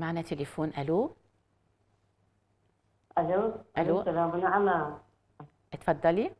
معنا تليفون الو الو ألو. السلام نعم اتفضلي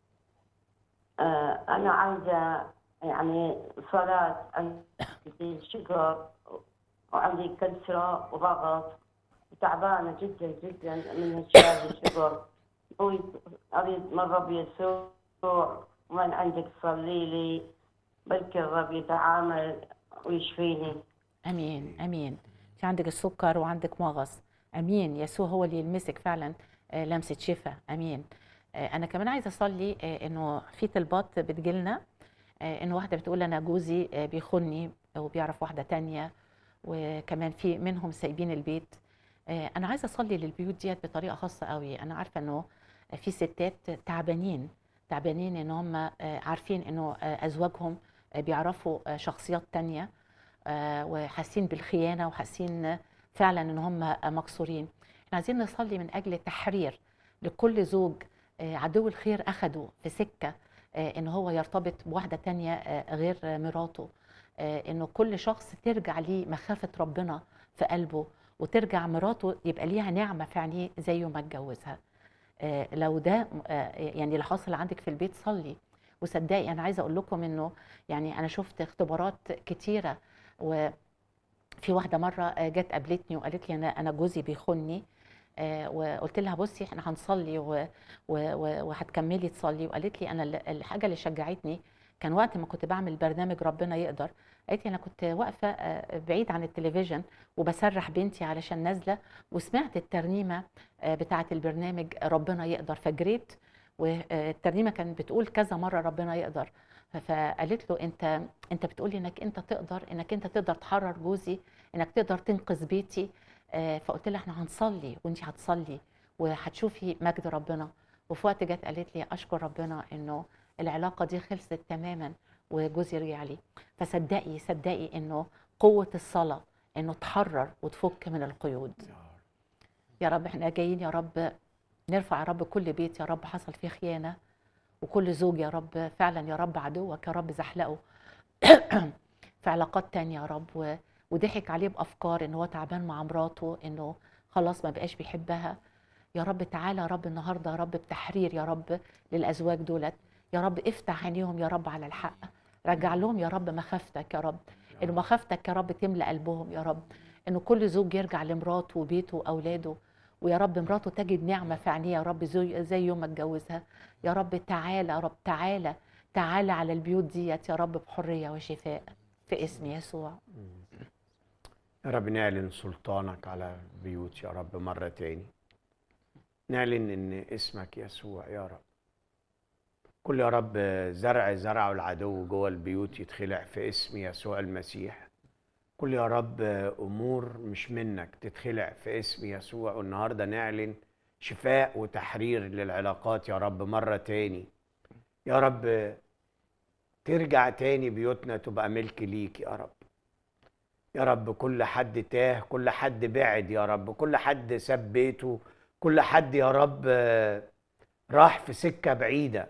آه انا عايزه يعني صلاه عندي شجر وعندي كسره وضغط وتعبانه جدا جدا من هالشيء الشجر أريد اريد من رب يسوع ومن عندك صلي لي بلكي الرب يتعامل ويشفيني امين امين في عندك السكر وعندك مغص امين يسوع هو اللي يلمسك فعلا آه، لمسه شفاء امين آه، انا كمان عايزه اصلي آه، انه في طلبات بتجيلنا آه، انه واحده بتقول انا جوزي آه، بيخوني وبيعرف واحده تانية وكمان في منهم سايبين البيت آه، انا عايزه اصلي للبيوت ديت بطريقه خاصه قوي انا عارفه انه في ستات تعبانين تعبانين ان هم آه، عارفين انه آه، ازواجهم آه، بيعرفوا آه، شخصيات تانية آه، وحاسين بالخيانه وحاسين فعلا ان هم مكسورين احنا عايزين نصلي من اجل تحرير لكل زوج آه، عدو الخير اخده في سكه آه، ان هو يرتبط بواحده تانية آه، غير مراته آه، انه كل شخص ترجع ليه مخافه ربنا في قلبه وترجع مراته يبقى ليها نعمه في عينيه زي ما اتجوزها آه، لو ده آه، يعني اللي حاصل عندك في البيت صلي وصدقي انا عايزه اقول لكم انه يعني انا شفت اختبارات كتيره وفي واحده مره آه، جت قابلتني وقالت لي انا انا جوزي بيخوني آه، وقلت لها بصي احنا هنصلي و- و- و- وهتكملي تصلي وقالت لي انا ال- الحاجه اللي شجعتني كان وقت ما كنت بعمل برنامج ربنا يقدر قالت لي انا كنت واقفه آه، بعيد عن التلفزيون وبسرح بنتي علشان نازله وسمعت الترنيمه آه، بتاعه البرنامج ربنا يقدر فجريت والترنيمه كانت بتقول كذا مره ربنا يقدر فقالت له انت انت بتقولي انك انت تقدر انك انت تقدر تحرر جوزي انك تقدر تنقذ بيتي آه، فقلت لها احنا هنصلي وانت هتصلي وهتشوفي مجد ربنا وفي وقت جت قالت لي اشكر ربنا انه العلاقه دي خلصت تماما وجوزي رجع لي فصدقي صدقي انه قوه الصلاه انه تحرر وتفك من القيود يا رب احنا جايين يا رب نرفع يا رب كل بيت يا رب حصل فيه خيانه وكل زوج يا رب فعلا يا رب عدوك يا رب زحلقه في علاقات تانية يا رب و... وضحك عليه بافكار ان هو تعبان مع مراته انه خلاص ما بقاش بيحبها يا رب تعالى يا رب النهارده يا رب بتحرير يا رب للازواج دولت يا رب افتح عينيهم يا رب على الحق رجع لهم يا رب مخافتك يا رب ان مخافتك يا رب تملى قلبهم يا رب انه كل زوج يرجع لمراته وبيته واولاده ويا رب مراته تجد نعمه في عينيها يا رب زي, زي يوم ما اتجوزها يا رب تعالى يا رب تعالى تعالى على البيوت ديت يا رب بحريه وشفاء في اسم يسوع يا رب نعلن سلطانك على البيوت يا رب مرة تاني نعلن ان اسمك يسوع يا رب كل يا رب زرع زرعه العدو جوه البيوت يتخلع في اسم يسوع المسيح كل يا رب امور مش منك تتخلع في اسم يسوع والنهارده نعلن شفاء وتحرير للعلاقات يا رب مرة تاني يا رب ترجع تاني بيوتنا تبقى ملك ليك يا رب يا رب كل حد تاه كل حد بعد يا رب كل حد ساب بيته كل حد يا رب آه، راح في سكة بعيدة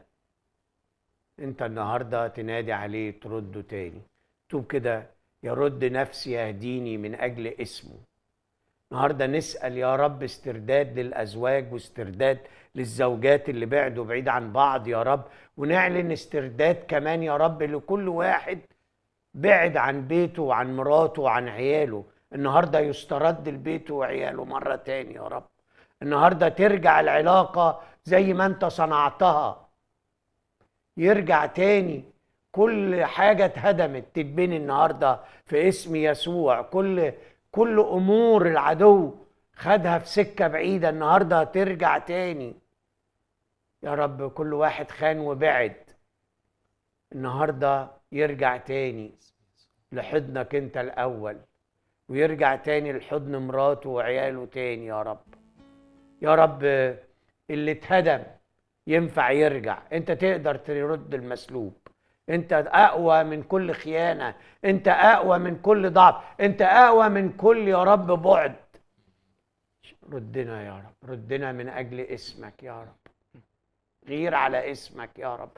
انت النهاردة تنادي عليه ترده تاني توب كده يرد نفسي يهديني من أجل اسمه النهاردة نسأل يا رب استرداد للأزواج واسترداد للزوجات اللي بعدوا بعيد عن بعض يا رب ونعلن استرداد كمان يا رب لكل واحد بعد عن بيته وعن مراته وعن عياله النهارده يسترد البيت وعياله مرة تاني يا رب النهارده ترجع العلاقة زي ما انت صنعتها يرجع تاني كل حاجة اتهدمت تتبني النهارده في اسم يسوع كل كل امور العدو خدها في سكة بعيدة النهارده ترجع تاني يا رب كل واحد خان وبعد النهارده يرجع تاني لحضنك انت الاول ويرجع تاني لحضن مراته وعياله تاني يا رب يا رب اللي اتهدم ينفع يرجع انت تقدر ترد المسلوب انت اقوى من كل خيانه انت اقوى من كل ضعف انت اقوى من كل يا رب بعد ردنا يا رب ردنا من اجل اسمك يا رب غير على اسمك يا رب